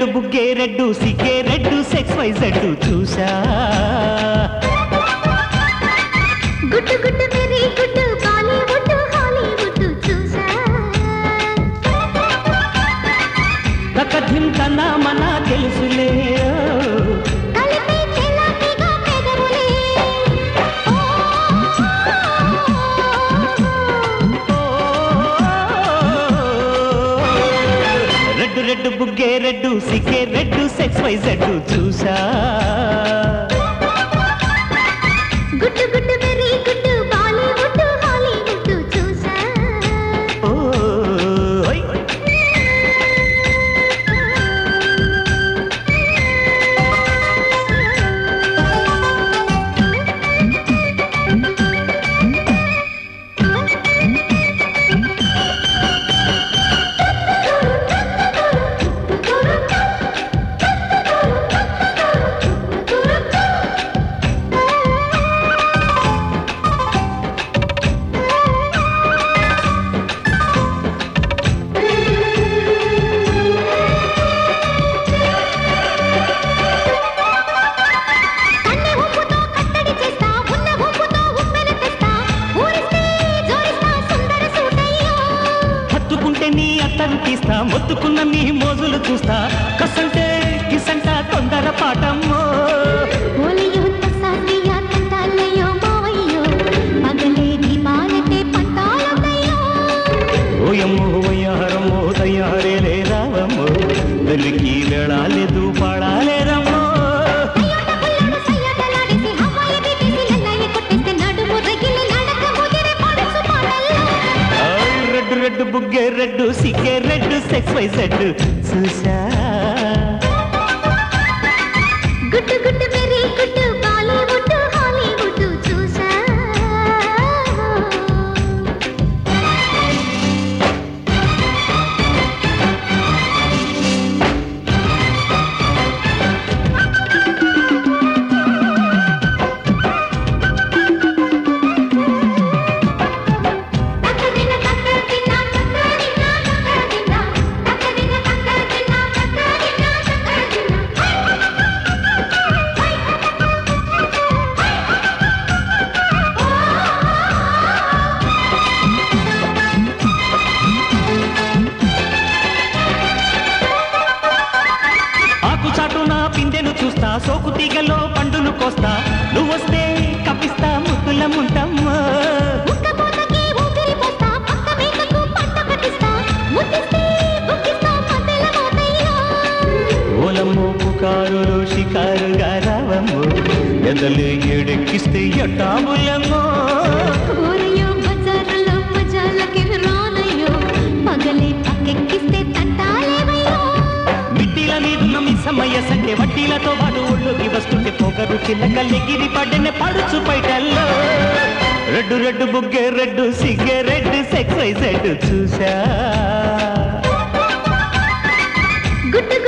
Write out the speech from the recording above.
బుగ్గే red సిగ్గే red sexy జడ్డు చూసా గుట్టు గుట్టు వెరీ గుట్టు బాలీవుడ్ హాలీవుడ్ చూసా తకధిం కన్నా మన తెలుసులే కలిపే చెలాకిగా పెదవులే ఓ, రెడ్డు రెడ్డు బుగ్గే రెడ్డు సిగ్గే రెడ్డు సెక్స్ వై జడ్డు చూసా గుట్టు గుట్టు వెరీ గుట్టు బాలీవుడ్ హాలీవుడ్ చూసా ఓ ఓయ్. కన్నె ఊపుతో కట్టడి చేస్తా ఉన్న ఊపుతో ఉప్పెన తెస్తా ఊరిస్తే జోరిస్తా సుందర సూటయ్యో హత్తుకుంటే నీ అత్తరు తీస్తా మొత్తుకున్న నీ మోజులు చూస్తా కసంటే కిసంట తొందర పాటమ్మో ఓలియో తసాదియ తంటాలయ్యో మావయ్యో పగలే దీపాలకే పంటాలయ్యో ఓయమ్మో వయ్యారమ్మో తయారే రావమ్మో వెలికి వెళ్ళాలేదు పాడాలేరమ్మో అయ్యోట పుల్లడు సయ్యాటలాడేసి హవాయి తీసి లల్లయ్య కొట్టేస్తే నడుము రగిలి నడక ముదిరి పడుచు పాటల్లో ఆయ్ రెడ్డు రెడ్డు బుగ్గే రెడ్డు సిగ్గే రెడ్డు సెక్స్ వై జడ్డు చూసా గుట్టు గుట్టు వెరీ గుట్టు బాలీవుడ్ హాలీవుడ్ చూసా తక్కదిన తక్కదిన తక్కదిన తక్కదిన తక్కదిన తక్కదిన తక్కదిన తక్కదిన ఆకు చాటున పిందెను చూస్తా సోకు తీగలో పండును కోస్తా నువ్వొస్తే కప్పిస్తా ముద్దుల ముంటమ్మా ఉక్కపోతకి ఊపిరి పోస్తా పక్క మేకకు పంట కట్టిస్తా ముద్దిస్తే బుక్కిస్తా మధ్యల మోతయ్యో ఓలమ్మో పుకారులో షికారుగా రావమ్మో ఎదలు ఎడెక్కిస్తే ఎట్టాములమ్మో ఊరయ్యో బజారులో మజాలకి రానయ్యో పగలే పక్కెక్కిస్తే తంటాలేవయ్యో మిట్టిల మీదున్న మిస్సమ్మయ్య సంఖ్య వడ్డీలతో పాటు ఒళ్ళోకి వస్తుంటే పొగరు చిల్లకల్లెగిరి పడ్డనే పడుచు పైటల్లో రెడ్డు రెడ్డు బుగ్గే రెడ్డు సిగ్గే రెడ్డు సెక్స్ వై సెడ్ చూసా గుట్టు